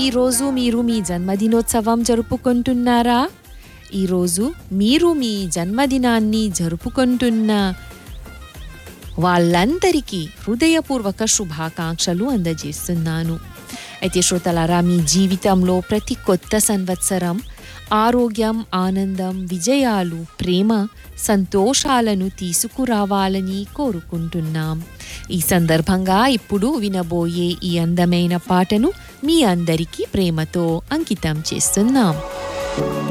ఈరోజు మీరు మీ జన్మదినోత్సవం జరుపుకుంటున్నారా ఈరోజు మీరు మీ జన్మదినాన్ని జరుపుకుంటున్న వాళ్ళందరికీ హృదయపూర్వక శుభాకాంక్షలు అందజేస్తున్నాను అయితే శ్రోతలారా మీ జీవితంలో ప్రతి కొత్త సంవత్సరం ఆరోగ్యం ఆనందం విజయాలు ప్రేమ సంతోషాలను తీసుకురావాలని కోరుకుంటున్నాం ఈ సందర్భంగా ఇప్పుడు వినబోయే ఈ అందమైన పాటను మీ అందరికీ ప్రేమతో అంకితం చేస్తున్నాం